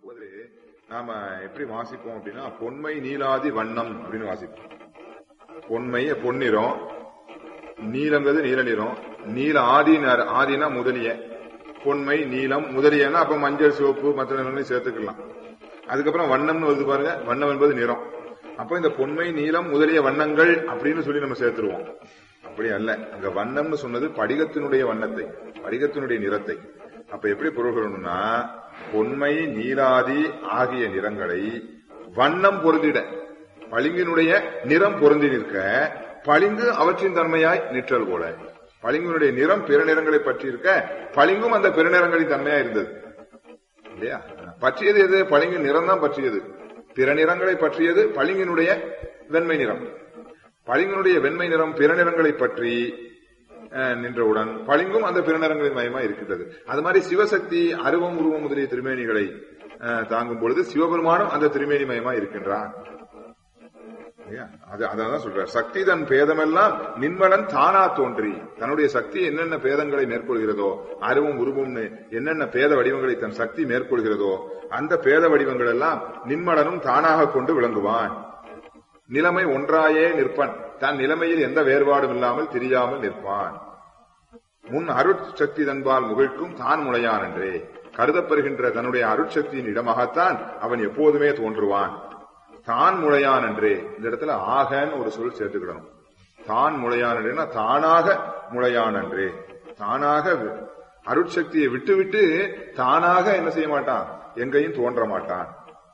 போது நாம எப்படி வாசிப்போம் அப்படின்னா பொன்மை நீலாதி வண்ணம் அப்படின்னு வாசிப்போம் பொன்மை பொன்னிறம் நீலங்கிறது நீல நிறம் நீல ஆதி நர- ஆதினா முதலிய பொன்மை நீலம் முதலியனா அப்ப மஞ்சள் சிவப்பு மற்ற நிறங்களையும் சேர்த்துக்கலாம் அதுக்கப்புறம் வண்ணம்னு வருது பாருங்க வண்ணம் என்பது நிறம் அப்ப இந்த பொன்மை நீலம் முதலிய வண்ணங்கள் அப்படின்னு சொல்லி நம்ம சேர்த்துருவோம் அப்படி அல்ல அங்க வண்ணம்னு சொன்னது படிகத்தினுடைய வண்ணத்தை படிகத்தினுடைய நிறத்தை அப்ப எப்படி பொருள் கொள்ளணும்னா பொன்மை நீலாதி ஆகிய நிறங்களை வண்ணம் பொருந்திட பளிங்கினுடைய நிறம் பொருந்தி நிற்க பளிங்கு அவற்றின் தன்மையாய் நிற்றல் போல பளிங்கினுடைய நிறம் பிற நிறங்களை பற்றி இருக்க பளிங்கும் அந்த பிற நிறங்களின் தன்மையா இருந்தது இல்லையா பற்றியது எது பளிங்கு நிறம் தான் பற்றியது பிற நிறங்களை பற்றியது பளிங்கினுடைய வெண்மை நிறம் பளிங்கினுடைய வெண்மை நிறம் பிற நிறங்களை பற்றி அஹ், நின்றவுடன் பளிங்கும் அந்த பிற நிறங்களின் மயமா இருக்கின்றது அது மாதிரி சிவசக்தி அருவம் உருவம் முதலிய திருமேனிகளை அஹ், தாங்கும் பொழுது சிவபெருமானும் அந்த திருமேனி மயமா இருக்கின்றான் இல்லையா? அது அதான் சொல்றார் சக்தி தன் பேதமெல்லாம் நின்மலன் தானா தோன்றி தன்னுடைய சக்தி என்னென்ன பேதங்களை மேற்கொள்கிறதோ அருவம் உருவம்னு என்னென்ன பேத வடிவங்களை தன் சக்தி மேற்கொள்கிறதோ அந்த பேத வடிவங்கள் எல்லாம் நின்மலனும் தானாக கொண்டு விளங்குவான் நிலைமை ஒன்றாயே நிற்பன் தன் நிலைமையில் எந்த வேறுபாடும் இல்லாமல் தெரியாமல் நிற்பான் முன் அருட்சக்தி தன்பால் முகிழ்க்கும் தான் முளையான் என்றே கருதப்பெறுகின்ற தன்னுடைய அருட்சக்தியின் இடமாகத்தான் அவன் எப்போதுமே தோன்றுவான் தான் முளையான் என்றே இந்த இடத்துல ஆகன்னு ஒரு சொல் சேர்த்துக்கிடணும் தான் முளையான் என்றேன்னா தானாக முளையான் என்றே தானாக வி- அருட்சக்தியை விட்டுவிட்டு தானாக என்ன செய்ய மாட்டான் எங்கேயும் தோன்ற மாட்டான்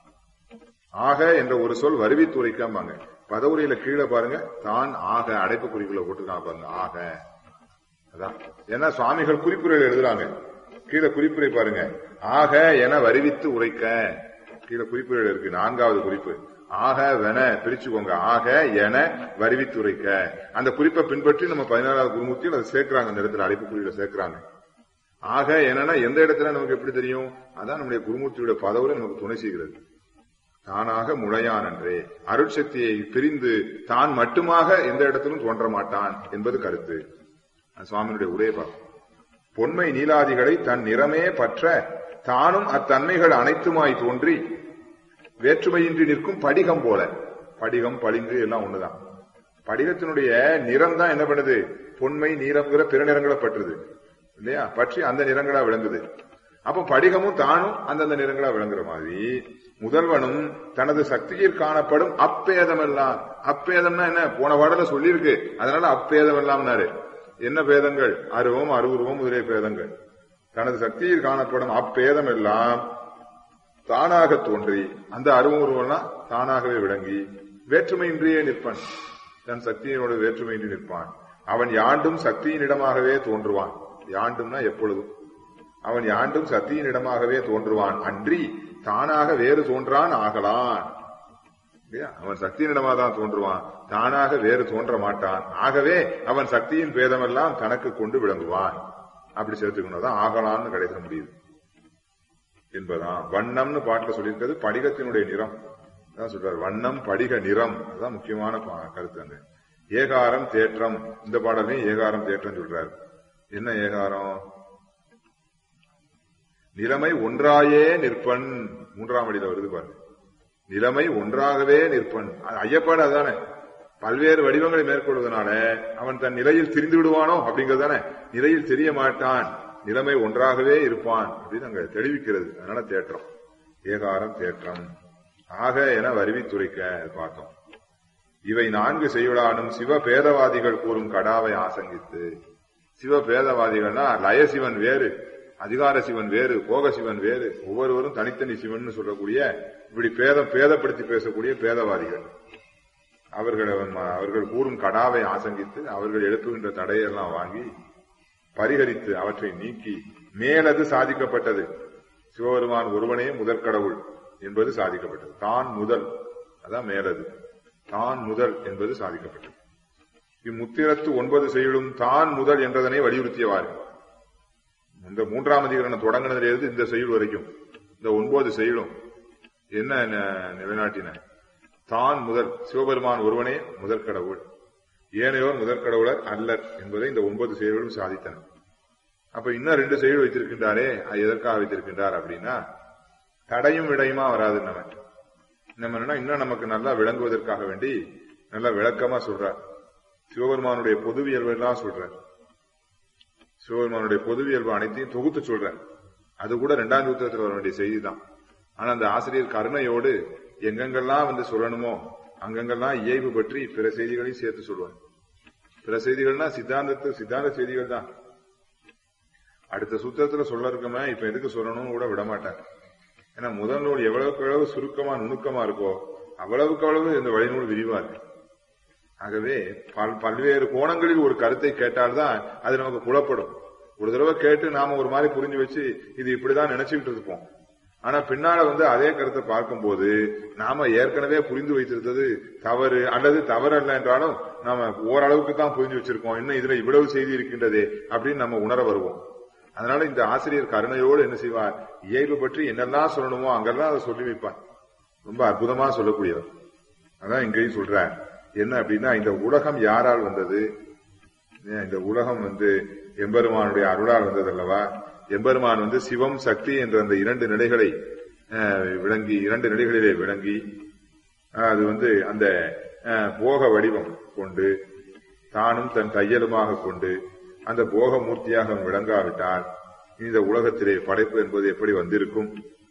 ஆக என்ற ஒரு சொல் வருவித்துரைக்காம்பாங்க பதவுரையில கீழே பாருங்க தான் ஆக அடைப்பு குறிக்குள்ள போட்டுருக்காங்க பாருங்க ஆக அதான் ஏன்னா சுவாமிகள் குறிப்புரையில் எழுதுறாங்க கீழே குறிப்புரை பாருங்க ஆக என வருவித்து உரைக்க கீழே குறிப்புரையில் இருக்கு நான்காவது குறிப்பு ஆக வென பிரிச்சுக்கோங்க ஆக என வருவித்து உரைக்க அந்த குறிப்பை பின்பற்றி நம்ம பதினாறாவது குருமூர்த்தியில் அதை சேர்க்கிறாங்க அந்த இடத்துல அடைப்புக்குறியில சேர்க்கிறாங்க ஆக என்னன்னா எந்த இடத்துல நமக்கு எப்படி தெரியும் அதான் நம்முடைய குருமூர்த்தியுடைய பதவுரை நமக்கு துணை செய்கிறது தானாக முளையான் என்றே அருட்சக்தியை பிரிந்து தான் மட்டுமாக எந்த இடத்திலும் தோன்ற மாட்டான் என்பது கருத்து அது சுவாமியினுடைய உரையை பார்ப்போம் பொன்மை நீலாதிகளை தன் நிறமே பற்ற தானும் அத்தன்மைகள் அனைத்துமாய் தோன்றி வேற்றுமையின்றி நிற்கும் படிகம் போல படிகம் பளிங்கு எல்லாம் ஒண்ணுதான் படிகத்தினுடைய நிறம் தான் என்ன பண்ணுது பொன்மை நீலம்ங்கிற பிற நிறங்களை பற்றுது இல்லையா பற்றி அந்த நிறங்களா விளங்குது அப்ப படிகமும் தானும் அந்தந்த நிறங்களா விளங்குற மாதிரி முதல்வனும் தனது சக்தியில் காணப்படும் அப்பேதமெல்லாம் அப்பேதம்னா என்ன போன பாடல சொல்லியிருக்கு அதனால அப்பேதம் எல்லாம்னாரு என்ன பேதங்கள் அருவம் அருவுருவம் முதலிய பேதங்கள் தனது சக்தியில் காணப்படும் அப்பேதம் எல்லாம் தானாக தோன்றி அந்த அருவம் உருவம்லாம் தானாகவே விளங்கி வேற்றுமையின்றியே நிற்பன் தன் சக்தியினோட வேற்றுமையின்றி நிற்பான் அவன் யாண்டும் சக்தியின் இடமாகவே தோன்றுவான் யாண்டும்னா எப்பொழுதும் அவன் யாண்டும் சக்தியின் இடமாகவே தோன்றுவான் அன்றி தானாக வேறு தோன்றான் ஆகலான் இல்லையா? அவன் சக்தியின் இடமா தான் தோன்றுவான் தானாக வேறு தோன்ற மாட்டான் ஆகவே அவன் சக்தியின் பேதமெல்லாம் தனக்கு கொண்டு விளங்குவான் அப்படி சேர்த்துக்கணும் தான் ஆகலான்னு கிடைக்க முடியுது என்பதான் வண்ணம்னு பாட்டுல சொல்லியிருக்கிறது படிகத்தினுடைய நிறம் அதான் சொல்றாரு வண்ணம் படிக நிறம் அதுதான் முக்கியமான பா- கருத்து அங்க ஏகாரம் தேற்றம் இந்த பாடலையும் ஏகாரம் தேற்றம் சொல்றாரு என்ன ஏகாரம் நிலைமை ஒன்றாயே நிற்பன் மூன்றாம் அடியில வருது பாருங்க நிலைமை ஒன்றாகவே நிற்பன் அது ஐயப்பாடு அதானே பல்வேறு வடிவங்களை மேற்கொள்வதனால அவன் தன் நிலையில் திரிந்து விடுவானோ அப்படிங்கிறது தானே நிலையில் தெரிய மாட்டான் நிலைமை ஒன்றாகவே இருப்பான் அப்படின்னு அங்க தெளிவிக்கிறது அதனால தேற்றம் ஏகாரம் தேற்றம் ஆக என வருவித்துரைக்க அது பார்த்தோம் இவை நான்கு செய்யுளானும் சிவ பேதவாதிகள் கூறும் கடாவை ஆசங்கித்து சிவ பேதவாதிகள்னா லயசிவன் வேறு அதிகார சிவன் வேறு போக சிவன் வேறு ஒவ்வொருவரும் தனித்தனி சிவன் சொல்லக்கூடிய இப்படி பேதம் பேதப்படுத்தி பேசக்கூடிய பேதவாதிகள் அவர்கள் அவர்கள் கூறும் கடாவை ஆசங்கித்து அவர்கள் எழுப்புகின்ற தடையெல்லாம் வாங்கி பரிகரித்து அவற்றை நீக்கி மேலது சாதிக்கப்பட்டது சிவபெருமான் ஒருவனே முதற் கடவுள் என்பது சாதிக்கப்பட்டது தான் முதல் அதான் மேலது தான் முதல் என்பது சாதிக்கப்பட்டது இம்முத்திரத்து ஒன்பது செயலும் தான் முதல் என்றதனை வலியுறுத்தியவாறு இந்த மூன்றாம் அதிகரணம் தொடங்கினதிலிருந்து இந்த செயல் வரைக்கும் இந்த ஒன்பது செயலும் என்ன ந- நிலைநாட்டின தான் முதல் சிவபெருமான் ஒருவனே முதற் கடவுள் ஏனையோர் முதற் கடவுளர் அல்லர் என்பதை இந்த ஒன்பது செயல்களும் சாதித்தன அப்ப இன்னும் ரெண்டு செயல் வைத்திருக்கின்றாரே அது எதற்காக வைத்திருக்கின்றார் அப்படின்னா தடையும் விடையுமா வராது நம்ம நம்ம என்னன்னா இன்னும் நமக்கு நல்லா விளங்குவதற்காக வேண்டி நல்லா விளக்கமா சொல்றார் சிவபெருமானுடைய பொதுவியல்பு எல்லாம் சொல்றார் சிவபெருமானுடைய பொதுவியல்பு அனைத்தையும் தொகுத்து சொல்றார் அது கூட இரண்டாம் சூத்திரத்தில் வர வேண்டிய செய்தி தான் ஆனா அந்த ஆசிரியர் கருணையோடு எங்கெங்கெல்லாம் வந்து சொல்லணுமோ அங்கங்கெல்லாம் இயல்பு பற்றி பிற செய்திகளையும் சேர்த்து சொல்லுவார் பிற செய்திகள்னா சித்தாந்தத்து சித்தாந்த செய்திகள் தான் அடுத்த சூத்திரத்துல சொல்ல இருக்கமே இப்ப எதுக்கு சொல்லணும்னு கூட விட மாட்டார் ஏன்னா முதல் நூல் எவ்வளவுக்கு எவ்வளவு சுருக்கமா நுணுக்கமா இருக்கோ அவ்வளவுக்கு அவ்வளவு இந்த வழிநூல் விரிவா இருக்கு ஆகவே பல் பல்வேறு கோணங்களில் ஒரு கருத்தை கேட்டால்தான் அது நமக்கு புலப்படும் ஒரு தடவை கேட்டு நாம ஒரு மாதிரி புரிஞ்சு வச்சு இது இப்படிதான் நினைச்சுக்கிட்டு இருப்போம் ஆனா பின்னால வந்து அதே கருத்தை பார்க்கும்போது நாம ஏற்கனவே புரிந்து வைத்திருந்தது தவறு அல்லது தவறு அல்ல என்றாலும் நாம ஓரளவுக்கு தான் புரிஞ்சு வச்சிருக்கோம் இன்னும் இதுல இவ்வளவு செய்தி இருக்கின்றதே அப்படின்னு நம்ம உணர வருவோம் அதனால இந்த ஆசிரியர் கருணையோடு என்ன செய்வார் இயல்பு பற்றி என்னெல்லாம் சொல்லணுமோ அங்கெல்லாம் அதை சொல்லி வைப்பார் ரொம்ப அற்புதமா சொல்லக்கூடியவர் அதான் இங்கேயும் சொல்றார் என்ன அப்படின்னா இந்த உலகம் யாரால் வந்தது ஏன் இந்த உலகம் வந்து எம்பெருமானுடைய அருளால் வந்தது அல்லவா எம்பெருமான் வந்து சிவம் சக்தி என்ற அந்த இரண்டு நிலைகளை அஹ், விளங்கி இரண்டு நிலைகளிலே விளங்கி அஹ், அது வந்து அந்த அஹ், போக வடிவம் கொண்டு தானும் தன் தையலுமாக கொண்டு அந்த போக மூர்த்தியாக அவன் விளங்காவிட்டால் இந்த உலகத்திலே படைப்பு என்பது எப்படி வந்திருக்கும்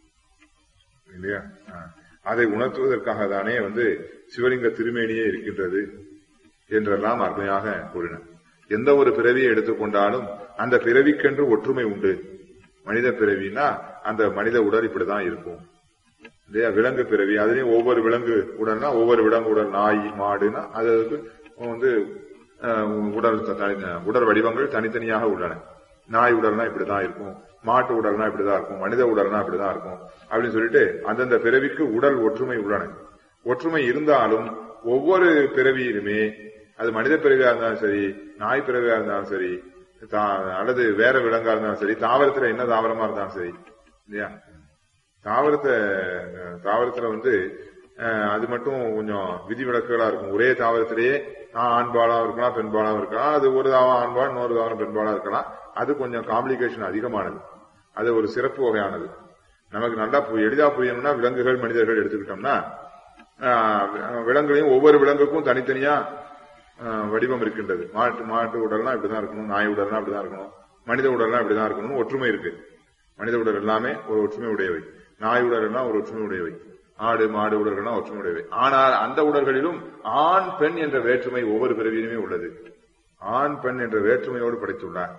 இல்லையா ஆ. அதை உணர்த்துவதற்காக தானே வந்து சிவலிங்க திருமேனியே இருக்கின்றது என்றெல்லாம் அருமையாக கூறினார் எந்த ஒரு பிறவியை எடுத்துக்கொண்டாலும் அந்த பிறவிக்கென்று ஒற்றுமை உண்டு மனித பிறவினா அந்த மனித உடல் இப்படிதான் இருக்கும் இல்லையா விலங்கு பிறவி அதுலயும் ஒவ்வொரு விலங்கு உடல்னா ஒவ்வொரு விலங்கு உடல் நாய் மாடுனா அதுக்கு வந்து அஹ், உடல் த- தனி- உடல் வடிவங்கள் தனித்தனியாக உள்ளன நாய் உடல்னா இப்படிதான் இருக்கும் மாட்டு உடல்னா இப்படிதான் இருக்கும் மனித உடல்னா இப்படிதான் இருக்கும் அப்படின்னு சொல்லிட்டு அந்தந்த பிறவிக்கு உடல் ஒற்றுமை உள்ளன ஒற்றுமை இருந்தாலும் ஒவ்வொரு பிறவியிலுமே அது மனித பிறவியா இருந்தாலும் சரி நாய் பிறவியா இருந்தாலும் சரி தா- அல்லது வேற விலங்கா இருந்தாலும் சரி தாவரத்துல என்ன தாவரமா இருந்தாலும் சரி இல்லையா தாவரத்தை அஹ், தாவரத்துல வந்து அஹ், அது மட்டும் கொஞ்சம் விதிவிலக்குகளா இருக்கும் ஒரே தாவரத்திலேயே ஆஹ், ஆண்பாலா இருக்கலாம் பெண்பாலா இருக்கலாம் அது ஒரு தாவரம் ஆண்பால் இன்னொரு தாவரம் பெண்பாலா இருக்கலாம் அது கொஞ்சம் காம்ப்ளிகேஷன் அதிகமானது அது ஒரு சிறப்பு வகையானது நமக்கு நல்லா பு- எளிதா புரியணும்னா விலங்குகள் மனிதர்கள் எடுத்துக்கிட்டோம்னா ஆஹ், விலங்குலையும் ஒவ்வொரு விலங்குக்கும் தனித்தனியா ஆஹ், வடிவம் இருக்கின்றது மாட்டு மாட்டு உடல்னா இப்படிதான் இருக்கணும் நாய் உடல்னா இப்படிதான் இருக்கணும் மனித உடல்னா இப்படிதான் இருக்கணும் ஒற்றுமை இருக்கு மனித உடல் எல்லாமே ஒரு ஒற்றுமை உடையவை நாய் உடல் எல்லாம் ஒரு ஒற்றுமை உடையவை ஆடு மாடு உடல்கள்லாம் ஒற்றுமை உடையவை ஆனால் அந்த உடல்களிலும் ஆண் பெண் என்ற வேற்றுமை ஒவ்வொரு பிறவியிலுமே உள்ளது ஆண் பெண் என்ற வேற்றுமையோடு படைத்துள்ளார்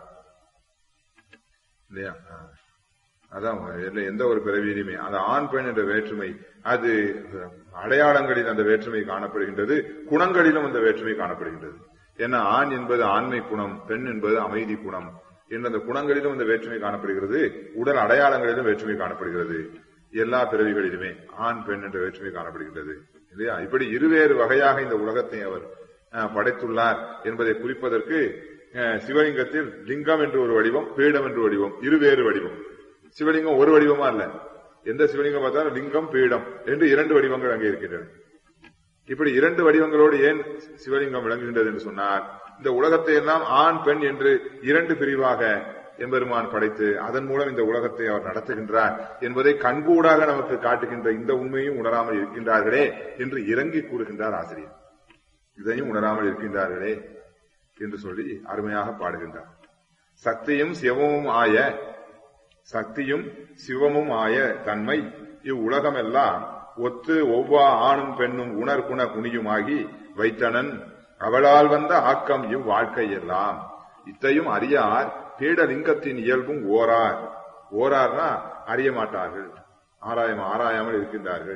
இல்லையா ஆ. அதான் எல்ல- எந்த ஒரு பிறவியிலுமே அந்த ஆண் பெண் என்ற வேற்றுமை அது அடையாளங்களில் அந்த வேற்றுமை காணப்படுகின்றது குணங்களிலும் அந்த வேற்றுமை காணப்படுகின்றது ஏன்னா ஆண் என்பது ஆண்மை குணம் பெண் என்பது அமைதி குணம் என்ற அந்த குணங்களிலும் அந்த வேற்றுமை காணப்படுகிறது உடல் அடையாளங்களிலும் வேற்றுமை காணப்படுகிறது எல்லா பிறவிகளிலுமே ஆண் பெண் என்ற வேற்றுமை காணப்படுகின்றது இல்லையா இப்படி இருவேறு வகையாக இந்த உலகத்தை அவர் அஹ், படைத்துள்ளார் என்பதை குறிப்பதற்கு அஹ், சிவலிங்கத்தில் லிங்கம் என்று ஒரு வடிவம் பீடம் என்று வடிவம் இருவேறு வடிவம் சிவலிங்கம் ஒரு வடிவமா இல்ல எந்த சிவலிங்கம் பார்த்தாலும் லிங்கம் பீடம் என்று இரண்டு வடிவங்கள் அங்கே இருக்கின்றன இப்படி இரண்டு வடிவங்களோடு ஏன் சிவலிங்கம் விளங்குகின்றது என்று சொன்னால் இந்த உலகத்தை எல்லாம் ஆண் பெண் என்று இரண்டு பிரிவாக எம்பெருமான் படைத்து அதன் மூலம் இந்த உலகத்தை அவர் நடத்துகின்றார் என்பதை கண்கூடாக நமக்கு காட்டுகின்ற இந்த உண்மையும் உணராமல் இருக்கின்றார்களே என்று இறங்கி கூறுகின்றார் ஆசிரியர் இதையும் உணராமல் இருக்கின்றார்களே என்று சொல்லி அருமையாக பாடுகின்றார் சக்தியும் சிவமும் ஆய சக்தியும் சிவமும் ஆய தன்மை இவ்வுலகமெல்லாம் ஒத்து ஒவ்வா ஆணும் பெண்ணும் உணர்குண குனியுமாகி வைத்தனன் அவளால் வந்த ஆக்கம் இவ்வாழ்க்கை எல்லாம் இத்தையும் அறியார் பீடலிங்கத்தின் இயல்பும் ஓரார் ஓரார்னா அறிய மாட்டார்கள் ஆராயம் ஆராயாமல் இருக்கின்றார்கள்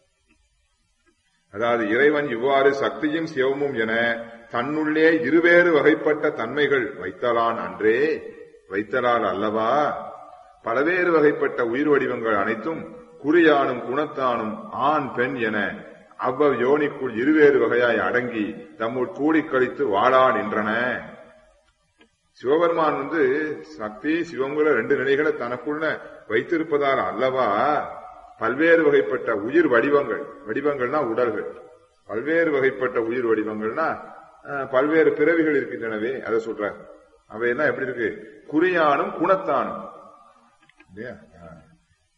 அதாவது இறைவன் இவ்வாறு சக்தியும் சிவமும் என தன்னுள்ளே இருவேறு வகைப்பட்ட தன்மைகள் வைத்தலான் அன்றே வைத்தலால் அல்லவா பலவேறு வகைப்பட்ட உயிர் வடிவங்கள் அனைத்தும் குறியானும் குணத்தானும் ஆண் பெண் என அவ்வ யோனிக்குள் இருவேறு வகையாய் அடங்கி தம்முள் கூடிக் கழித்து வாழா நின்றன சிவபெருமான் வந்து சக்தி சிவங்குல ரெண்டு நிலைகளை தனக்குள்ள வைத்திருப்பதால் அல்லவா பல்வேறு வகைப்பட்ட உயிர் வடிவங்கள் வடிவங்கள்னா உடல்கள் பல்வேறு வகைப்பட்ட உயிர் வடிவங்கள்னா அஹ், பல்வேறு பிறவிகள் இருக்கின்றனவே அதை சொல்றார் அவையெல்லாம் எப்படி இருக்கு குறியானும் குணத்தானும் இல்லையா? அஹ்.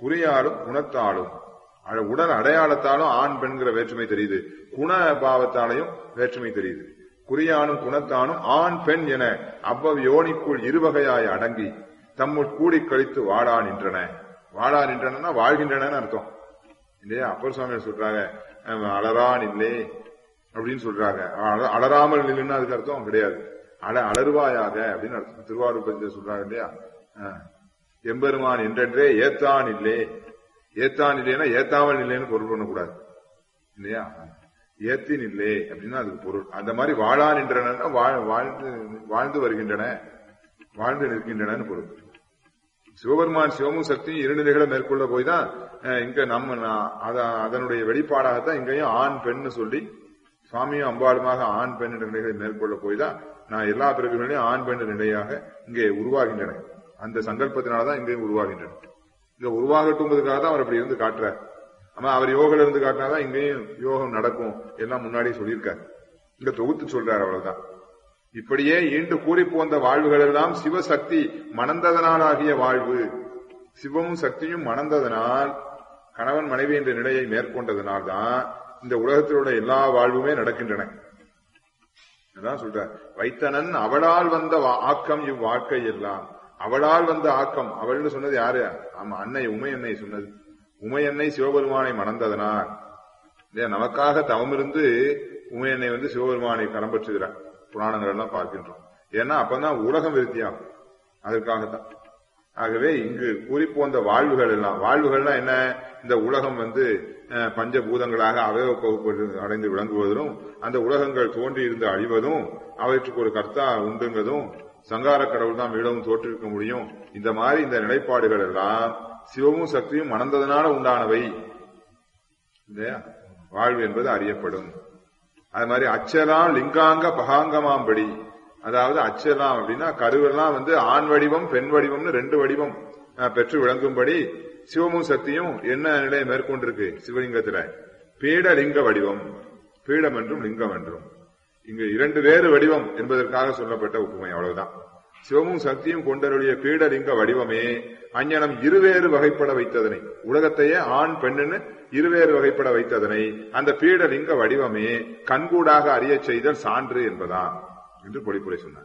குறியாலும் குணத்தாலும் அட- உடல் அடையாளத்தாலும் ஆண் பெண்கிற வேற்றுமை தெரியுது குண பாவத்தாலையும் வேற்றுமை தெரியுது குறியானும் குணத்தானும் ஆண் பெண் என அவ்வவ் யோனிக்குள் இருவகையாய் அடங்கி தம்முள் கூடி கழித்து வாழா நின்றன வாழா நின்றன வாழ்கின்றன அர்த்தம் இல்லையா அப்பர் சுவாமி சொல்றாங்க அஹ், அலறான் இல்லை அப்படின்னு சொல்றாங்க அல- அலறாமல் நில்லுன்னு அதுக்கு அர்த்தம் கிடையாது அல அலறுவாயாக அப்படின்னு அர்த்தம் திருவாரூர் பத்தி சொல்றாங்க இல்லையா அஹ். எம்பெருமான் என்றென்றே ஏத்தான் இல்லே ஏத்தான் இல்லைன்னா ஏத்தாமல் இல்லைன்னு பொருள் பண்ணக்கூடாது இல்லையா ஏத்தின் இல்லை அப்படின்னா அதுக்கு பொருள் அந்த மாதிரி வாழா நின்றன வாழ்- வாழ்ந்து வாழ்ந்து வருகின்றன வாழ்ந்து நிற்கின்றன பொருள் சிவபெருமான் சிவமும் சக்தியும் இரு நிலைகளை மேற்கொள்ள போய் தான் அஹ், இங்க நம்ம நா- அத- அதனுடைய வெளிப்பாடாகத்தான் இங்கேயும் ஆண் பெண்ணு சொல்லி சுவாமியும் அம்பாளுமாக ஆண் பெண் என்ற நிலைகளை மேற்கொள்ள போய் தான் நான் எல்லா பிறகுகளையும் ஆண் பெண் என்ற நிலையாக இங்கே உருவாகின்றன அந்த சங்கல்பத்தினாலதான் இங்கேயும் உருவாகின்றன இங்க உருவாகட்டும்பதுக்காக தான் அவர் அப்படி இருந்து காட்டுறார் ஆமா அவர் யோகில இருந்து காட்டினாதான் இங்கேயும் யோகம் நடக்கும் எல்லாம் முன்னாடியே சொல்லியிருக்காரு இங்க தொகுத்து சொல்றாரு அவ்வளவுதான் இப்படியே ஈண்டு கூறி போந்த வாழ்வுகள் எல்லாம் சிவசக்தி மணந்ததனாலாகிய வாழ்வு சிவமும் சக்தியும் மணந்ததனால் கணவன் மனைவி என்ற நிலையை மேற்கொண்டதனால் தான் இந்த உலகத்தில் உள்ள எல்லா வாழ்வுமே நடக்கின்றன அதான் சொல்ற வைத்தனன் அவளால் வந்த வா- ஆக்கம் இவ்வாழ்க்கை எல்லாம் அவளால் வந்த ஆக்கம் அவள்னு சொன்னது யாரு ஆமா அன்னை உமையன்னை சொன்னது உமையன்னை சிவபெருமானை மணந்ததனால் இல்லையா நமக்காக தவமிருந்து உமையன்னை வந்து சிவபெருமானை கரம்பற்றுகிறார் புராணங்கள் எல்லாம் பார்க்கின்றோம் ஏன்னா அப்பதான் உலகம் விருத்தியாகும் அதற்காகத்தான் ஆகவே இங்கு கூறிப்போந்த வாழ்வுகள் எல்லாம் வாழ்வுகள்னா என்ன இந்த உலகம் வந்து அஹ், பஞ்சபூதங்களாக அவயவ பகுப்பு அடைந்து விளங்குவதும் அந்த உலகங்கள் தோன்றி இருந்து அழிவதும் அவற்றுக்கு ஒரு கர்த்தா உண்டுங்கிறதும் சங்கார கடவுள் தான் மீளவும் தோற்றுவிக்க முடியும் இந்த மாதிரி இந்த நிலைப்பாடுகள் எல்லாம் சிவமும் சக்தியும் மணந்ததனால உண்டானவை இல்லையா வாழ்வு என்பது அறியப்படும் அது மாதிரி அச்சலாம் லிங்காங்க பகாங்கமாம்படி அதாவது அச்சலாம் அப்படின்னா கருவெல்லாம் வந்து ஆண் வடிவம் பெண் வடிவம்னு ரெண்டு வடிவம் அஹ், பெற்று விளங்கும்படி சிவமும் சக்தியும் என்ன நிலையை மேற்கொண்டிருக்கு சிவலிங்கத்துல பீடலிங்க வடிவம் பீடம் என்றும் லிங்கம் என்றும் இங்கு இரண்டு வேறு வடிவம் என்பதற்காக சொல்லப்பட்ட ஒப்புமை அவ்வளவுதான் சிவமும் சக்தியும் கொண்டருடைய பீடலிங்க வடிவமே அஞ்ஞனம் இருவேறு வகைப்பட வைத்ததனை உலகத்தையே ஆண் பெண்ணுன்னு இருவேறு வகைப்பட வைத்ததனை அந்த பீடலிங்க வடிவமே கண்கூடாக அறியச் செய்தல் சான்று என்பதா என்று பொழிப்புரை சொன்னார்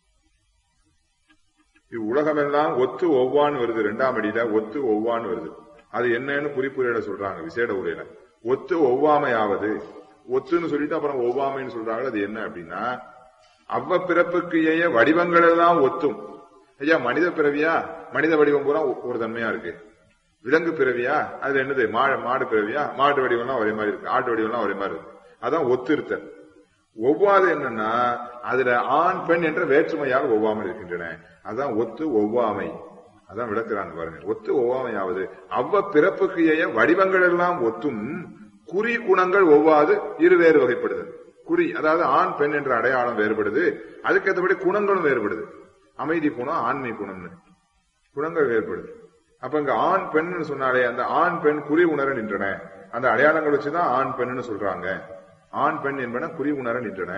இவ்வுலகமெல்லாம் ஒத்து ஒவ்வான் வருது இரண்டாம் அடியில ஒத்து ஒவ்வான் வருது அது என்னன்னு குறிப்புரையில சொல்றாங்க விசேட உரையில ஒத்து ஒவ்வாமையாவது ஒத்துன்னு சொல்லிட்டு அப்புறம் ஒவ்வாமைன்னு சொல்றாங்க அது என்ன அப்படின்னா அவ்வ பிறப்புக்கு ஏய வடிவங்கள் எல்லாம் ஒத்தும் ஐயா மனித பிறவியா மனித வடிவம் பூரா ஒ- ஒரு தன்மையா இருக்கு விலங்கு பிறவியா அது என்னது மா- மாடு பிறவியா மாட்டு வடிவம்லாம் ஒரே மாதிரி இருக்கு ஆட்டு வடிவம்லாம் ஒரே மாதிரி இருக்கு அதான் ஒத்திருத்தல் ஒவ்வாது என்னன்னா அதுல ஆண் பெண் என்ற வேற்றுமையால் ஒவ்வாமல் இருக்கின்றன அதான் ஒத்து ஒவ்வாமை அதான் விளக்குறாங்க பாருங்க ஒத்து ஒவ்வாமையாவது அவ்வ பிறப்புக்கு ஏய வடிவங்கள் எல்லாம் ஒத்தும் குறி குணங்கள் ஒவ்வாது இருவேறு வகைப்படுது குறி அதாவது ஆண் பெண் என்ற அடையாளம் வேறுபடுது அதுக்கேற்றபடி குணங்களும் வேறுபடுது அமைதி குணம் ஆண்மை குணம்னு குணங்கள் வேறுபடுது அப்ப இங்க ஆண் பெண்னு சொன்னாலே அந்த ஆண் பெண் குறி உணர நின்றன அந்த அடையாளங்கள் வச்சுதான் ஆண் பெண்ணுன்னு சொல்றாங்க ஆண் பெண் என்பன குறி உணர நின்றன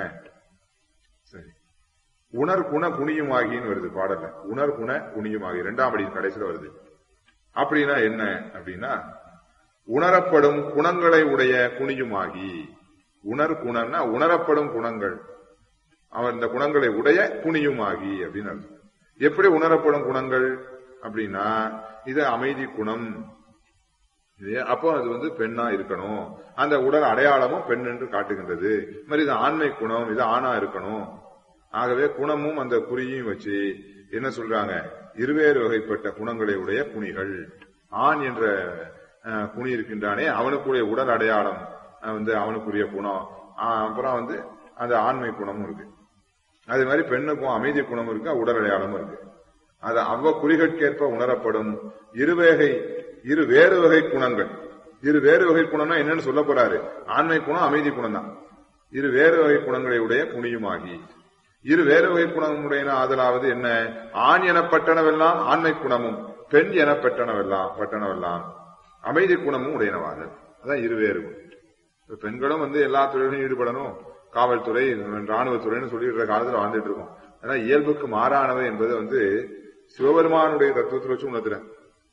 சரி உணர் குண குனியுமாகின்னு வருது பாடல்ல உணர் குண குனியுமாகி இரண்டாம் அடி கடைசியில வருது அப்படின்னா என்ன அப்படின்னா உணரப்படும் குணங்களை உடைய குனியுமாகி உணர் குணம்னா உணரப்படும் குணங்கள் அவன் இந்த குணங்களை உடைய குனியுமாகி அப்படின்னு அர்த்தம் எப்படி உணரப்படும் குணங்கள் அப்படின்னா இது அமைதி குணம் இல்லையா? அப்போ அது வந்து பெண்ணா இருக்கணும் அந்த உடல் அடையாளமும் பெண் என்று காட்டுகின்றது இது மாதிரி இது ஆண்மை குணம் இது ஆணா இருக்கணும் ஆகவே குணமும் அந்த குறியையும் வச்சு என்ன சொல்றாங்க இருவேறு வகைப்பட்ட குணங்களை உடைய குணிகள் ஆண் என்ற அஹ், குனி இருக்கின்றானே அவனுக்குரிய உடல் அடையாளம் அஹ், வந்து அவனுக்குரிய குணம் அஹ், அப்புறம் வந்து அந்த ஆண்மை குணமும் இருக்கு அதே மாதிரி பெண்ணுக்கும் அமைதி குணம் இருக்கு உடல் அடையாளமும் இருக்கு அது அவ்வ குறிகட்கேற்ப உணரப்படும் இருவேகை இரு வேறு வகை குணங்கள் இரு வேறு வகை குணம்னா என்னன்னு சொல்ல போறாரு ஆண்மை குணம் அமைதி குணம் தான் இரு வேறு வகை குணங்களை உடைய குணியுமாகி இரு வேறு வகை குணமுடைய ஆதலாவது என்ன ஆண் எனப்பட்டனவெல்லாம் ஆண்மை குணமும் பெண் எனப்பட்டனவெல்லாம் பட்டனவெல்லாம் அமைதி குணமும் உடையனவாக அதான் இருவேறு குணம் இப்ப பெண்களும் வந்து எல்லா துறையிலும் ஈடுபடணும் காவல்துறை ராணுவத்துறைன்னு சொல்லிடுற காலத்துல வாழ்ந்துட்டு இருக்கோம் ஆனா இயல்புக்கு மாறானவை என்பது வந்து சிவபெருமானுடைய தத்துவத்தில் வச்சு உணர்த்துறேன்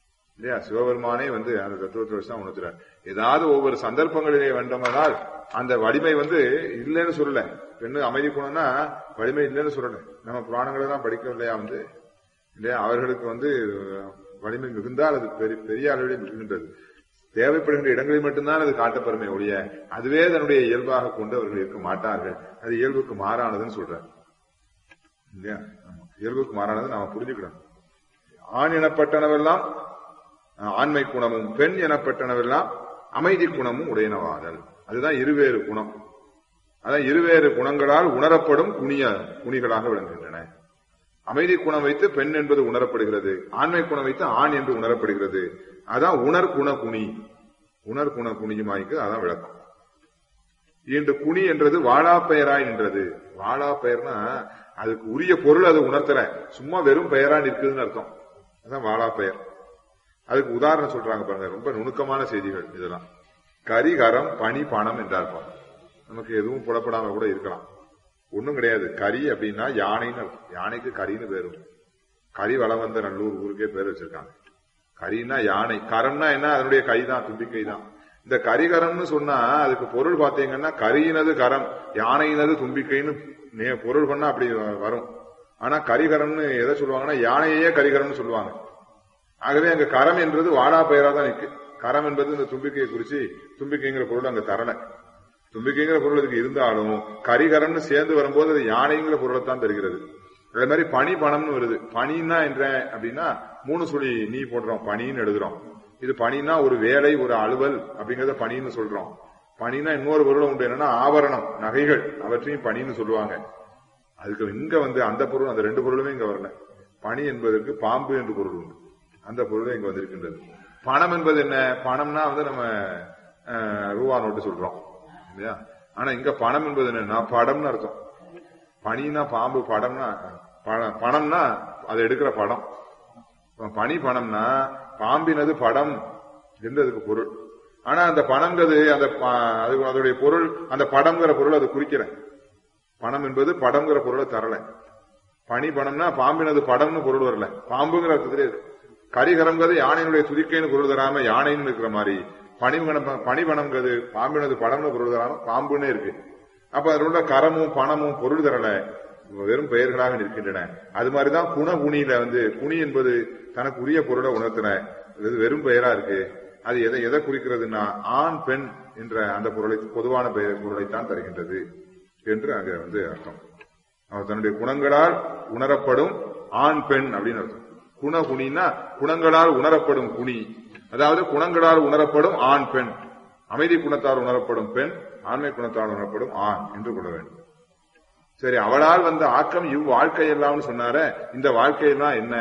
இல்லையா சிவபெருமானே வந்து அந்த தத்துவத்தை வச்சு தான் உணர்த்துறார் ஏதாவது ஒவ்வொரு சந்தர்ப்பங்களிலே வேண்டுமானால் அந்த வலிமை வந்து இல்லைன்னு சொல்லல பெண்ணு அமைதி குணம்னா வலிமை இல்லைன்னு சொல்லல நம்ம புராணங்களை தான் படிக்கவில்லையா வந்து இல்லையா அவர்களுக்கு வந்து வலிமை மிகுந்தால் அது பெரிய பெரிய அளவில் மிகுகின்றது தேவைப்படுகின்ற இடங்களில் மட்டும்தான் அது காட்டப்பெருமை ஒழிய அதுவே தன்னுடைய இயல்பாக கொண்டு அவர்கள் இருக்க மாட்டார்கள் அது இயல்புக்கு மாறானதுன்னு சொல்றார் இல்லையா ஆமா. இயல்புக்கு மாறானது நாம புரிஞ்சுக்கணும் ஆண் எனப்பட்டனவெல்லாம் அஹ், ஆண்மை குணமும் பெண் எனப்பட்டனவெல்லாம் அமைதி குணமும் உடையனவாதல் அதுதான் இருவேறு குணம் அதான் இருவேறு குணங்களால் உணரப்படும் குணிய குணிகளாக விளங்குகின்றன அமைதி குணம் வைத்து பெண் என்பது உணரப்படுகிறது ஆண்மை குணம் வைத்து ஆண் என்று உணரப்படுகிறது அதான் உணர் குண குணி உணர் குண குணியுமாய்க்கு அதான் விளக்கம் இன்று குணி என்றது வாழா பெயராய் நின்றது வாழா பெயர்னா அதுக்கு உரிய பொருள் அது உணர்த்தல சும்மா வெறும் பெயரா நிற்குதுன்னு அர்த்தம் அதான் வாழா பெயர் அதுக்கு உதாரணம் சொல்றாங்க பாருங்க ரொம்ப நுணுக்கமான செய்திகள் இதெல்லாம் கரிகரம் பனி பணம் என்றார்ப்பாங்க நமக்கு எதுவும் புலப்படாம கூட இருக்கலாம் ஒண்ணும் கிடையாது கரி அப்படின்னா யானைன்னு அர்த்தம். யானைக்கு கரின்னு பேரும் கரி வளம் வந்த நல்லூர் ஊருக்கே பேர் வச்சிருக்காங்க கரின்னா யானை கரம்னா என்ன அதனுடைய கை தான் தும்பிக்கை தான் இந்த கரிகரம்னு சொன்னா அதுக்கு பொருள் பாத்தீங்கன்னா கரியினது கரம் யானையினது தும்பிக்கைன்னு நே- பொருள் பண்ணா அப்படி வ- வரும் ஆனா கரிகரம்னு எதை சொல்லுவாங்கன்னா யானையே கரிகரம்னு சொல்லுவாங்க ஆகவே அங்க கரம் என்றது வாடா பெயரா தான் நிற்கு கரம் என்பது இந்த தும்பிக்கையை குறிச்சு தும்பிக்கைங்கிற பொருள் அங்க தரல தும்பிக்கைங்கிற பொருள் அதுக்கு இருந்தாலும் கரிகரம்னு சேர்ந்து வரும்போது அது யானைங்கிற பொருளைத்தான் தருகிறது அதே மாதிரி பனி பணம்னு வருது பனின்னா என்ற அப்படின்னா மூணு சுழி நீ போடுறோம் பனின்னு எழுதுறோம் இது பனின்னா ஒரு வேலை ஒரு அலுவல் அப்படிங்கறத பனின்னு சொல்றோம் பனின்னா இன்னொரு பொருள் உண்டு என்னன்னா ஆபரணம் நகைகள் அவற்றையும் பனின்னு சொல்லுவாங்க அதுக்கு இங்க வந்து அந்த பொருள் அந்த ரெண்டு பொருளுமே இங்க வரல பனி என்பதற்கு பாம்பு என்று பொருள் உண்டு அந்த பொருள் இங்க வந்திருக்கின்றது பணம் என்பது என்ன பணம்னா வந்து நம்ம அஹ், ரூபா நோட்டு சொல்றோம் இல்லையா ஆனா இங்க பணம் என்பது என்னன்னா படம்னு அர்த்தம் பனினா பாம்பு படம்னா பண- பணம்னா அதை எடுக்கிற படம் இப்ப பனி பணம்னா பாம்பினது படம் என்றதுக்கு பொருள் ஆனா அந்த பணம்ங்கிறது அந்த ப- அது அதோடைய பொருள் அந்த படம்ங்கிற பொருள் அது குறிக்கிற பணம் என்பது படம்ங்கிற பொருளை தரல பனி பணம்னா பாம்பினது படம்னு பொருள் வரல பாம்புங்கிற அர்த்தத்திலே இருக்கு. கரிகரம்ங்கிறது யானையினுடைய துதிக்கைன்னு பொருள் தராம யானைன்னு இருக்கிற மாதிரி பனிபணம் பனிபணம்ங்கிறது பாம்பினது படம்னு பொருள் தராம பாம்புன்னே இருக்கு அப்ப அதில் உள்ள கரமும் பணமும் பொருள் தரல வெறும் பெயர்களாக நிற்கின்றன அது மாதிரிதான் குண குணியில வந்து குணி என்பது தனக்கு உரிய பொருளை உணர்த்தின இது வெறும் பெயரா இருக்கு அது எதை எதை குறிக்கிறதுனா ஆண் பெண் என்ற அந்த பொருளை பொதுவான பெயர் பொருளைத்தான் தருகின்றது என்று அங்க வந்து அர்த்தம் அவர் தன்னுடைய குணங்களால் உணரப்படும் ஆண் பெண் அப்படின்னு அர்த்தம் குண குணின்னா குணங்களால் உணரப்படும் குணி அதாவது குணங்களால் உணரப்படும் ஆண் பெண் அமைதி குணத்தால் உணரப்படும் பெண் ஆண்மை குணத்தால் உணரப்படும் ஆண் என்று கொள்ள வேண்டும் சரி அவளால் வந்த ஆக்கம் இவ் வாழ்க்கை எல்லாம்னு சொன்னார இந்த வாழ்க்கையெல்லாம் என்ன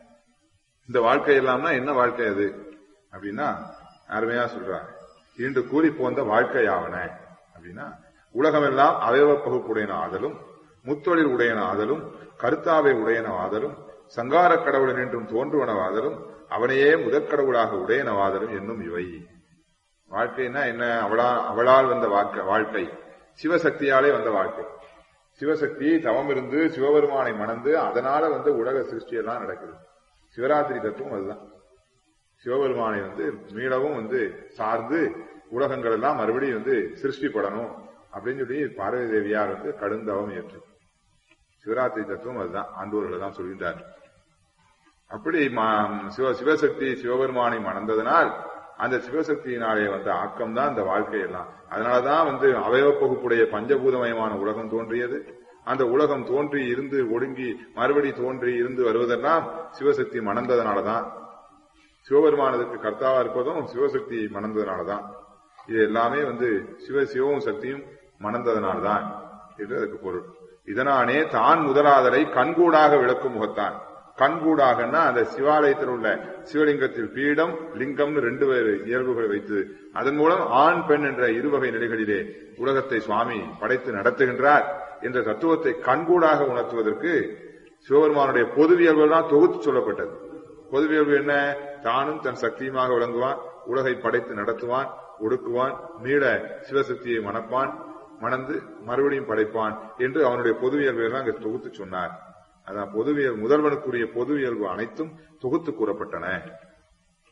இந்த வாழ்க்கை எல்லாம்னா என்ன வாழ்க்கை அது அப்படின்னா அருமையா சொல்றாங்க இன்று கூறி போந்த வாழ்க்கை ஆவன அப்படின்னா உலகமெல்லாம் அவயவ பகுப்புடையன ஆதலும் முத்தொழில் உடையன ஆதலும் கருத்தாவை உடையன ஆதலும் சங்கார கடவுளன் என்றும் தோன்றுவனவாதலும் அவனையே முதற்கடவுளாக உடையனவாதலும் என்னும் இவை வாழ்க்கைன்னா என்ன அவளா அவளால் வந்த வாழ்க்கை வாழ்க்கை சிவசக்தியாலே வந்த வாழ்க்கை சிவசக்தி தவம் இருந்து சிவபெருமானை மணந்து அதனால வந்து உலக சிருஷ்டியெல்லாம் நடக்குது சிவராத்திரி தத்துவம் அதுதான் சிவபெருமானை வந்து மீளவும் வந்து சார்ந்து உலகங்கள் எல்லாம் மறுபடியும் வந்து சிருஷ்டிப்படணும் அப்படின்னு சொல்லி பார்வதி தேவியார் வந்து கடுந்தவம் ஏற்று சிவராத்திரி தத்துவம் அதுதான் ஆண்டோர்கள் தான் சொல்கின்றார் அப்படி மா- சிவ சிவசக்தி சிவபெருமானை மணந்ததனால் அந்த சிவசக்தியினாலே வந்த ஆக்கம் தான் இந்த வாழ்க்கை எல்லாம் அதனாலதான் வந்து அவயவ பகுப்புடைய பஞ்சபூதமயமான உலகம் தோன்றியது அந்த உலகம் தோன்றி இருந்து ஒடுங்கி மறுபடி தோன்றி இருந்து வருவதெல்லாம் சிவசக்தி மணந்ததனாலதான் சிவபெருமானதுக்கு கர்த்தாவா இருப்பதும் சிவசக்தி மணந்ததனாலதான் இது எல்லாமே வந்து சிவ சிவவும் சக்தியும் மணந்ததனால்தான் என்று அதுக்கு பொருள் இதனானே தான் முதலாதலை கண்கூடாக விளக்கும் முகத்தான் கண்கூடாகன்னா அந்த சிவாலயத்தில் உள்ள சிவலிங்கத்தில் பீடம் லிங்கம்னு ரெண்டு வேறு இயல்புகளை வைத்து அதன் மூலம் ஆண் பெண் என்ற இருவகை நிலைகளிலே உலகத்தை சுவாமி படைத்து நடத்துகின்றார் என்ற தத்துவத்தை கண்கூடாக உணர்த்துவதற்கு சிவபெருமானுடைய பொதுவியல்புகள் தான் தொகுத்து சொல்லப்பட்டது பொதுவியல்பு என்ன தானும் தன் சக்தியுமாக விளங்குவான் உலகை படைத்து நடத்துவான் ஒடுக்குவான் மீள சிவசக்தியை மணப்பான் மணந்து மறுபடியும் படைப்பான் என்று அவனுடைய பொதுவியல்புகள் அங்கு தொகுத்து சொன்னார் அதான் பொதுவியல் முதல்வனுக்குரிய பொதுவியல்பு அனைத்தும் தொகுத்து கூறப்பட்டன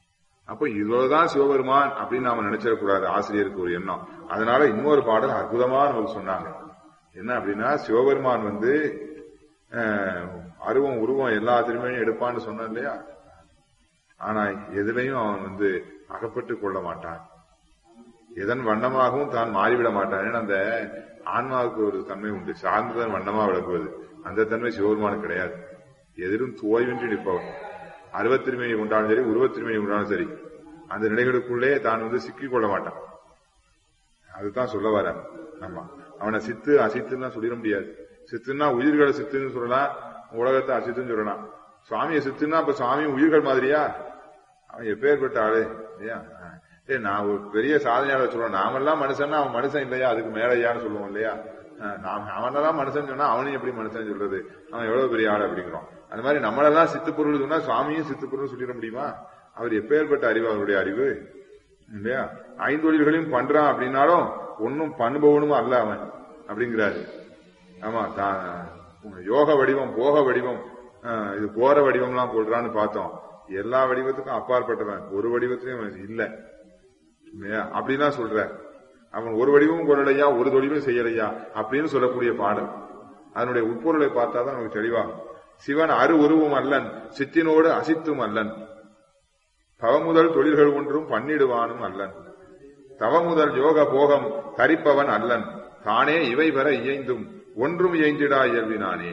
அப்ப இவ்வளவுதான் சிவபெருமான் அப்படின்னு நாம நினைச்சிடக்கூடாது ஆசிரியருக்கு ஒரு எண்ணம் அதனால இன்னொரு பாடல் அற்புதமா நமக்கு சொன்னாங்க என்ன அப்படின்னா சிவபெருமான் வந்து அஹ், அருவம் உருவம் எல்லா திருமையும் எடுப்பான்னு சொன்னான் இல்லையா ஆனா எதுலையும் அவன் வந்து அகப்பட்டு கொள்ள மாட்டான் எதன் வண்ணமாகவும் தான் மாறிவிட மாட்டான் ஏன்னா அந்த ஆன்மாவுக்கு ஒரு தன்மை உண்டு சார்ந்ததன் வண்ணமா விளக்குவது அந்த தன்மை சிவபெருமானுக்கு கிடையாது எதிலும் தோய்வின்றி நிற்பவன் அருவத்திருமையை உண்டாலும் சரி உருவத்திருமையை உண்டாலும் சரி அந்த நிலைகளுக்குள்ளே தான் வந்து சிக்கிக் கொள்ள மாட்டான் அதுதான் சொல்ல வர ஆமா அவனை சித்து அசித்துன்னு சொல்லிட முடியாது சித்துன்னா உயிர்களை சித்துன்னு சொல்லலாம் உலகத்தை அசித்துன்னு சொல்லலாம் சுவாமியை சித்துன்னா அப்ப சுவாமி உயிர்கள் மாதிரியா அவன் எப்பேற்பட்ட ஆளு இல்லையா ஏ நான் ஒரு பெரிய சாதனையாளர் சொல்றேன் நாமெல்லாம் மனுஷன்னா அவன் மனுஷன் இல்லையா அதுக்கு மேலையான்னு சொல்லுவோம் இல்லையா அஹ் நாம் அவனெல்லாம் மனுஷன் சொன்னா அவனையும் எப்படி மனுஷன் சொல்றது அவன் எவ்வளவு பெரிய ஆள் அப்படிங்கிறோம் அது மாதிரி நம்மளெல்லாம் சித்து பொருள் சொன்னா சுவாமியும் சித்து பொருள் சொல்லிட முடியுமா அவர் எப்பேற்பட்ட அறிவு அவருடைய அறிவு இல்லையா ஐந்தொழில்களையும் பண்றான் அப்படின்னாலும் ஒன்னும் பண்ணுபவனும் அல்ல அவன் அப்படிங்கிறாரு ஆமா தான் யோக வடிவம் போக வடிவம் அஹ், இது போற வடிவம்லாம் போடுறான்னு பார்த்தோம் எல்லா வடிவத்துக்கும் அப்பாற்பட்டவன் ஒரு வடிவத்திலையும் அவன் இல்ல இல்லையா அப்படிதான் சொல்ற அவன் ஒரு வடிவமும் கொள்ளலையா ஒரு தொழிலும் செய்யலையா அப்படின்னு சொல்லக்கூடிய பாடல் அதனுடைய உட்பொருளை பார்த்தாதான் நமக்கு தெளிவாகும் சிவன் அரு உருவும் அல்லன் சித்தினோடு அசித்தும் அல்லன் பவமுதல் தொழில்கள் ஒன்றும் பண்ணிடுவானும் அல்லன் தவமுதல் யோக போகம் தரிப்பவன் அல்லன் தானே இவை வர இயைந்தும் ஒன்றும் இயைந்திடா இயல்பினானே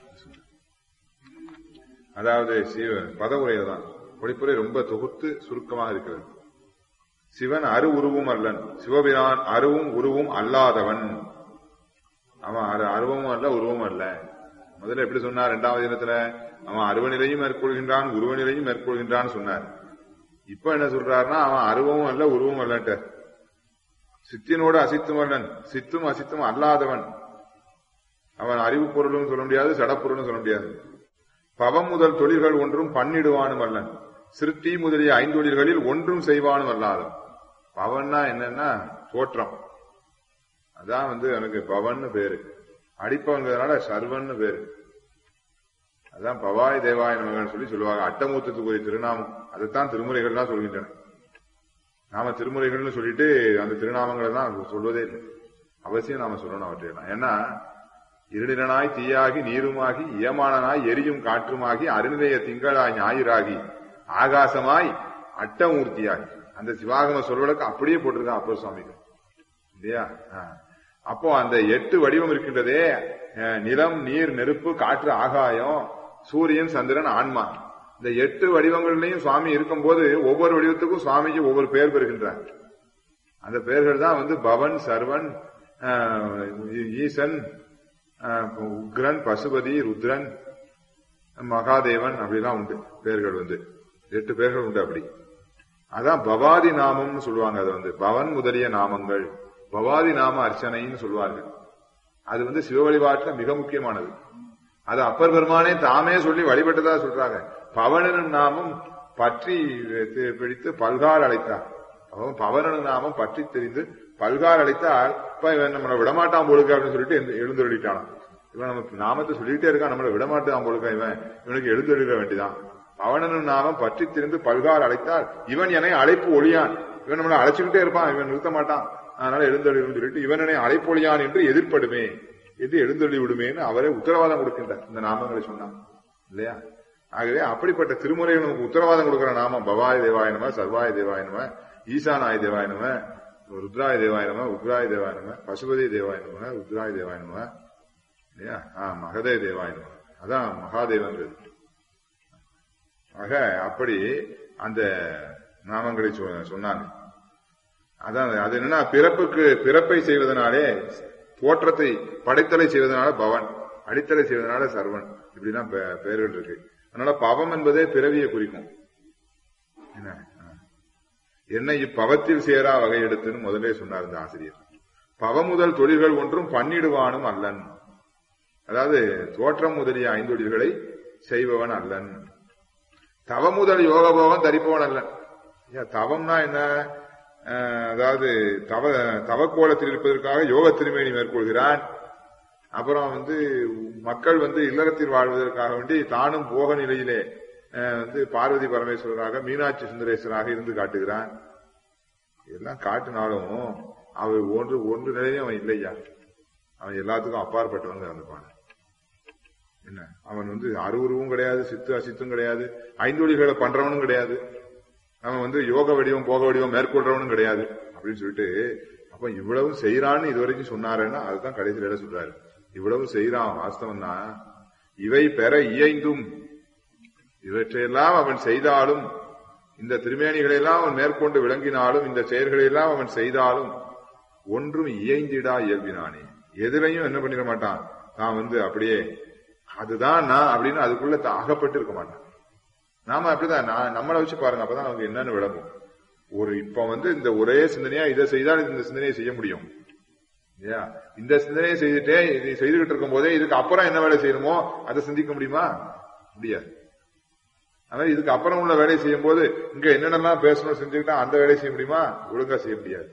அதாவது சிவ பதவுரையில தான் பொழிப்புரை ரொம்ப தொகுத்து சுருக்கமாக இருக்கிறது சிவன் அரு உருவும் அல்லன் சிவபிரான் அருவும் உருவும் அல்லாதவன் அவன் அரு அருவமும் அல்ல உருவமும் அல்ல முதல்ல எப்படி சொன்னார் இரண்டாவது தினத்துல அவன் அருவநிலையும் மேற்கொள்கின்றான் உருவநிலையும் மேற்கொள்கின்றான்னு சொன்னார் இப்ப என்ன சொல்றாருன்னா அவன் அருவமும் அல்ல உருவமும் அல்லன்ட்டு சித்தினோடு அசித்தும் அல்லன் சித்தும் அசித்தும் அல்லாதவன் அவன் அறிவு பொருளும் சொல்ல முடியாது சடப்பொருளும் சொல்ல முடியாது பவம் முதல் தொழில்கள் ஒன்றும் பண்ணிடுவானும் அல்லன் சிருஷ்டி முதலிய ஐந்தொழில்களில் ஒன்றும் செய்வானும் அல்லாதவன் பவன்னா என்னன்னா தோற்றம் அதான் வந்து எனக்கு பவன்னு பேரு அடிப்பவங்கிறதுனால சர்வன்னு பேரு அதான் பவாய் தேவாய நமகன் சொல்லி சொல்லுவாங்க அட்டமூத்தத்துக்குரிய திருநாமம் அதைத்தான் திருமுறைகள்லாம் சொல்கின்றன நாம திருமுறைகள்னு சொல்லிட்டு அந்த திருநாமங்களை தான் சொல்வதே இல்லை அவசியம் நாம சொல்லணும் அவற்றையெல்லாம் ஏன்னா இருளினாய் தீயாகி நீருமாகி ஏமானனாய் எரியும் காற்றுமாகி அருநிலைய திங்களாய் ஞாயிறாகி ஆகாசமாய் அட்டமூர்த்தியாகி அந்த சிவாகம சொல்வதற்கு அப்படியே போட்டிருக்கான் அப்பர் சுவாமிகள் இல்லையா ஆ. அப்போ அந்த எட்டு வடிவம் இருக்கின்றதே அஹ், நிலம் நீர் நெருப்பு காற்று ஆகாயம் சூரியன் சந்திரன் ஆன்மா இந்த எட்டு வடிவங்கள்லயும் சுவாமி இருக்கும்போது ஒவ்வொரு வடிவத்துக்கும் சுவாமிக்கு ஒவ்வொரு பெயர் பெறுகின்றார் அந்த பெயர்கள் தான் வந்து பவன் சர்வன் அஹ், ஈசன் அஹ், உக்ரன் பசுபதி ருத்ரன் மகாதேவன் அப்படிலாம் உண்டு பெயர்கள் வந்து எட்டு பெயர்கள் உண்டு அப்படி அதான் பவாதி நாமம்னு சொல்லுவாங்க அது வந்து பவன் முதலிய நாமங்கள் பவாதி நாம அர்ச்சனைன்னு சொல்லுவார்கள் அது வந்து சிவ வழிபாட்டுல மிக முக்கியமானது அது அப்பர் பெருமானே தாமே சொல்லி வழிபட்டதா சொல்றாங்க பவனனும் நாமம் பற்றி தி- பிடித்து பல்கார் அழைத்தார் அவன் பவனனு நாமம் பற்றி தெரிந்து பல்கார் அழைத்தால் இப்ப இவன் நம்மளை விடமாட்டான் போலுக்கு அப்படின்னு சொல்லிட்டு எழுந்து- எழுந்தருளிட்டானான் இவன் நம்ம நாமத்தை சொல்லிட்டே இருக்கான் நம்மளை விடமாட்டான் போலுக்க இவன் இவனுக்கு எழுந்தருளிட வேண்டிதான் பவனனும் நாமம் பற்றி திரிந்து பல்கார் அழைத்தால் இவன் என்னை அழைப்பு ஒளியான் இவன் நம்மளை அழைச்சுக்கிட்டே இருப்பான் இவன் நிறுத்த மாட்டான் அதனால எழுந்தருளிடும் சொல்லிட்டு இவனனை அழைப்பொழியான் என்று எதிர்ப்படுமே என்று எழுந்தருளி விடுமேன்னு அவரே உத்தரவாதம் கொடுக்கின்றார் இந்த நாமங்களை சொன்னான் இல்லையா ஆகவே அப்படிப்பட்ட திருமுறைகள் நமக்கு உத்தரவாதம் கொடுக்கிற நாமம் பவாய தேவாய நம சர்வாய தேவாய நம ஈசானாய தேவாய நம ருத்ராய தேவாய நம உக்ராய தேவாய நம பசுபதி தேவாய நம ருத்ராய தேவாய நம இல்லையா ஆ மகதே தேவாய நம அதான் மகாதேவன்றது ஆக அப்படி அந்த நாமங்களை சொ- சொன்னாங்க அதான் அது என்னன்னா பிறப்புக்கு பிறப்பை செய்வதனாலே தோற்றத்தை படைத்தலை செய்வதனால பவன் அடித்தலை செய்வதனால சர்வன் இப்படிதான் பெ- பெயர்கள் இருக்கு அதனால பவம் என்பதே பிறவியை குறிக்கும் என்ன ஆ. என்னை இப்பவத்தில் சேரா வகை எடுத்துன்னு முதலே சொன்னார் இந்த ஆசிரியர் பவமுதல் தொழில்கள் ஒன்றும் பண்ணிடுவானும் அல்லன் அதாவது தோற்றம் முதலிய ஐந்தொழில்களை செய்பவன் அல்லன் தவமுதல் யோக போகம் தரிப்பவன் அல்லன் ஐயா, தவம்னா என்ன அஹ், அதாவது தவ தவக்கோலத்தில் இருப்பதற்காக யோக திருமேனி மேற்கொள்கிறான் அப்புறம் வந்து மக்கள் வந்து இல்லறத்தில் வாழ்வதற்காக வேண்டி தானும் போக நிலையிலே அஹ், வந்து பார்வதி பரமேஸ்வரராக மீனாட்சி சுந்தரேஸ்வராக இருந்து காட்டுகிறான் எல்லாம் காட்டினாலும் அவர் ஒன்று ஒன்று நிலையும் அவன் இல்லையா அவன் எல்லாத்துக்கும் அப்பாற்பட்டவங்க இருந்துப்பான் என்ன அவன் வந்து அருவுருவும் கிடையாது சித்து அசித்தும் கிடையாது ஐந்தொழிகளை பண்றவனும் கிடையாது அவன் வந்து யோக வடிவம் போக வடிவம் மேற்கொள்றவனும் கிடையாது அப்படின்னு சொல்லிட்டு அப்ப இவ்வளவு செய்யறான்னு இதுவரைக்கும் சொன்னாருன்னா அதுதான் கடைசியில சொல்றாரு இவ்வளவு செய்யறான் வாஸ்தவம் தான் இவை பெற இயைந்தும் இவற்றையெல்லாம் அவன் செய்தாலும் இந்த திருமேனிகளை எல்லாம் அவன் மேற்கொண்டு விளங்கினாலும் இந்த செயல்களை எல்லாம் அவன் செய்தாலும் ஒன்றும் இயைந்திடா இயல்பினானே எதுலையும் என்ன பண்ணிட மாட்டான் தான் வந்து அப்படியே அதுதான் நான் அப்படின்னு அதுக்குள்ள த- அகப்பட்டு இருக்க மாட்டான் நாம அப்படிதான் நான் நம்மளை வச்சு பாருங்க அப்பதான் நமக்கு என்னன்னு விளங்கும் ஒரு இப்ப வந்து இந்த ஒரே சிந்தனையா இதை செய்தால் இந்த சிந்தனையை செய்ய முடியும் இல்லையா இந்த சிந்தனையை செய்துட்டே இதை செய்துகிட்டு இருக்கும் போதே இதுக்கு அப்புறம் என்ன வேலை செய்யணுமோ அதை சிந்திக்க முடியுமா முடியாது அதனால இதுக்கு அப்புறம் உள்ள வேலையை செய்யும் போது இங்க என்னென்னலாம் பேசணும் செஞ்சுக்கிட்டா அந்த வேலையை செய்ய முடியுமா ஒழுங்கா செய்ய முடியாது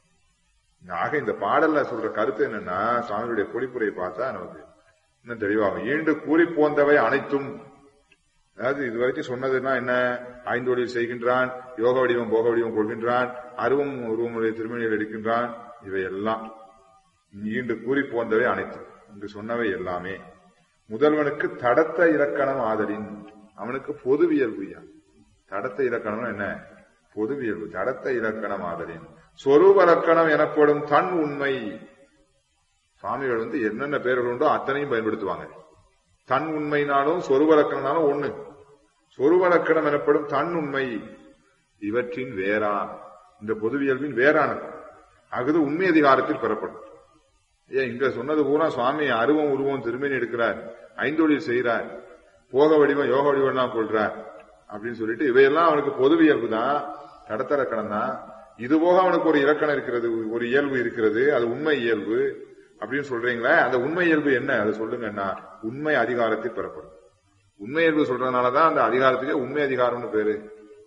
ஆக இந்த பாடல்ல சொல்ற கருத்து என்னன்னா சுவாமியுடைய பொழிப்புரையை பார்த்தா நமக்கு இன்னும் தெளிவாகும் ஈண்டு கூறி போந்தவை அனைத்தும் அதாவது இதுவரைக்கும் சொன்னதுன்னா என்ன ஐந்தொழில் செய்கின்றான் யோக வடிவம் போக வடிவம் கொள்கின்றான் அருவம் உருவமுடைய திருமணியில் எடுக்கின்றான் இவையெல்லாம் ஈண்டு கூறி போந்தவை அனைத்தும் இங்கு சொன்னவை எல்லாமே முதல்வனுக்கு தடத்த இலக்கணம் ஆதலின் அவனுக்கு பொதுவியல்புயா தடத்த இலக்கணம் என்ன பொதுவியல்பு தடத்த இலக்கணம் ஆதலின் சொரூப இலக்கணம் எனப்படும் தன் உண்மை சுவாமிகள் வந்து என்னென்ன பேர்கள் உண்டோ அத்தனையும் பயன்படுத்துவாங்க தன் உண்மைனாலும் சொருப இலக்கணம்னாலும் ஒண்ணு சொருப இலக்கணம் எனப்படும் தன் உண்மை இவற்றின் வேறா இந்த பொதுவியல்பின் வேறானது அகுது உண்மை அதிகாரத்தில் பெறப்படும் ஏன் இங்க சொன்னது பூரா சுவாமி அருவம் உருவம் திருமணி எடுக்கிறார் ஐந்தொழில் செய்கிறார் போக வடிவம் யோக வடிவம் எல்லாம் கொள்றார் அப்படின்னு சொல்லிட்டு இவையெல்லாம் அவனுக்கு பொது இயல்பு தான் கடத்த இலக்கணம் தான் இது போக அவனுக்கு ஒரு இலக்கணம் இருக்கிறது ஒரு இயல்பு இருக்கிறது அது உண்மை இயல்பு அப்படின்னு சொல்றீங்களே அந்த உண்மை இயல்பு என்ன அதை சொல்லுங்கன்னா உண்மை அதிகாரத்தில் பெறப்படும் உண்மை இயல்பு சொல்றதுனாலதான் அந்த அதிகாரத்துக்கு உண்மை அதிகாரம்னு பேரு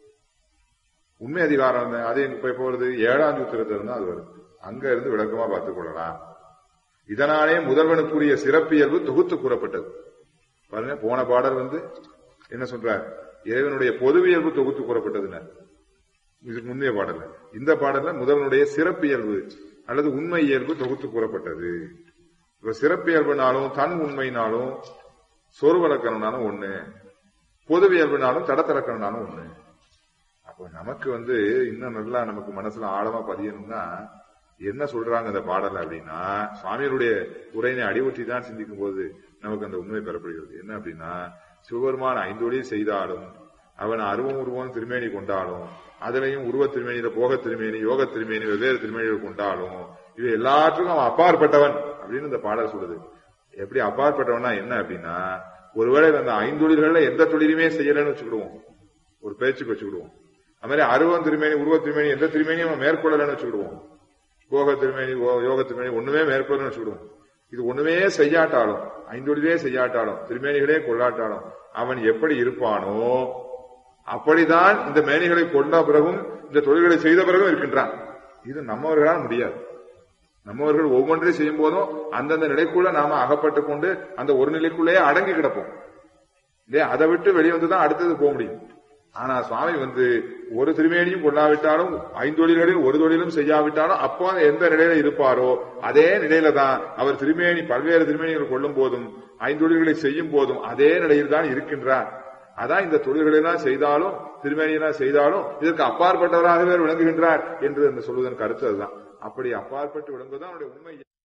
உண்மை அதிகாரம் என்ன? அது இப்ப எப்ப வருது ஏழாம் சூத்திரத்துல இருந்து அது வருது அங்க இருந்து விளக்கமா பார்த்துக் கொள்ளலாம் இதனாலே முதல்வனுக்குரிய சிறப்பியல்பு தொகுத்து கூறப்பட்டது பாருங்க போன பாடல் வந்து என்ன சொல்றார் இறைவனுடைய பொதுவியல்பு தொகுத்து கூறப்பட்டதுன்னு இதுக்கு முந்தைய பாடல்ல இந்த பாடல்ல முதல்வனுடைய சிறப்பியல்பு அல்லது உண்மை இயல்பு தொகுத்து கூறப்பட்டது இப்ப சிறப்பியல்புனாலும் தன் உண்மைனாலும் சொருவலக்கணம்னாலும் ஒண்ணு பொதுவியல்புனாலும் தடத்தலக்கணம்னாலும் ஒண்ணு அப்போ நமக்கு வந்து இன்னும் நல்லா நமக்கு மனசுல ஆழமா பதியணும்னா என்ன சொல்றாங்க அந்த பாடல் அப்படின்னா சுவாமிகளுடைய உரையினை அடிவற்றி தான் சிந்திக்கும் போது நமக்கு அந்த உண்மை பெறப்படுகிறது என்ன அப்படின்னா சிவபெருமான் ஐந்தொழில் செய்தாலும் அவன் அருவம் உருவம் திருமேனி கொண்டாலும் அதுலயும் உருவ திருமேனியில போக திருமேனி யோக திருமேனி வெவ்வேறு திருமேனிகள் கொண்டாலும் இவை எல்லாற்றுக்கும் அவன் அப்பாற்பட்டவன் அப்படின்னு இந்த பாடல் சொல்லுது எப்படி அப்பாற்பட்டவனா என்ன அப்படின்னா ஒருவேளை அந்த ஐந்தொழில்கள்ல எந்த தொழிலுமே செய்யலன்னு வச்சுக்கிடுவோம் ஒரு பேச்சுக்கு வச்சுக்கிடுவோம் அது மாதிரி அருவம் திருமேனி உருவ திருமேனி எந்த திருமேனியும் அவன் மேற்கொள்ளலன்னு வச்சுக்கிடுவோம் போக திருமேனி ஓ- யோக திருமேனி ஒண்ணுமே மேற்கொள்ளலன்னு வச்சுக்கிடுவோம் இது ஒண்ணுமே செய்யாட்டாலும் ஐந்தொழிலே செய்யாட்டாலும் திருமேனிகளே கொள்ளாட்டாலும் அவன் எப்படி இருப்பானோ அப்படிதான் இந்த மேனிகளை கொண்ட பிறகும் இந்த தொழில்களை செய்த பிறகும் இருக்கின்றான் இது நம்மவர்களால் முடியாது நம்மவர்கள் ஒவ்வொன்றையும் செய்யும் போதும் அந்தந்த நிலைக்குள்ள நாம அகப்பட்டு கொண்டு அந்த ஒரு நிலைக்குள்ளேயே அடங்கி கிடப்போம் இல்லையா அதை விட்டு வெளியே வந்து தான் அடுத்தது போக முடியும் ஆனா சுவாமி வந்து ஒரு திருமேனியும் கொள்ளாவிட்டாலும் ஐந்தொழில்களில் ஒரு தொழிலும் செய்யாவிட்டாலும் அப்போ எந்த நிலையில இருப்பாரோ அதே நிலையில தான் அவர் திருமேனி பல்வேறு திருமேனிகள் கொள்ளும் போதும் ஐந்தொழில்களை செய்யும் போதும் அதே நிலையில் தான் இருக்கின்றார் அதான் இந்த தொழில்களை எல்லாம் செய்தாலும் திருமேனியெல்லாம் செய்தாலும் இதற்கு அப்பாற்பட்டவராகவே விளங்குகின்றார் என்று அந்த சொல்வதன் கருத்து அதுதான் அப்படி அப்பாற்பட்டு விளங்குவதுதான் அவருடைய உண்மை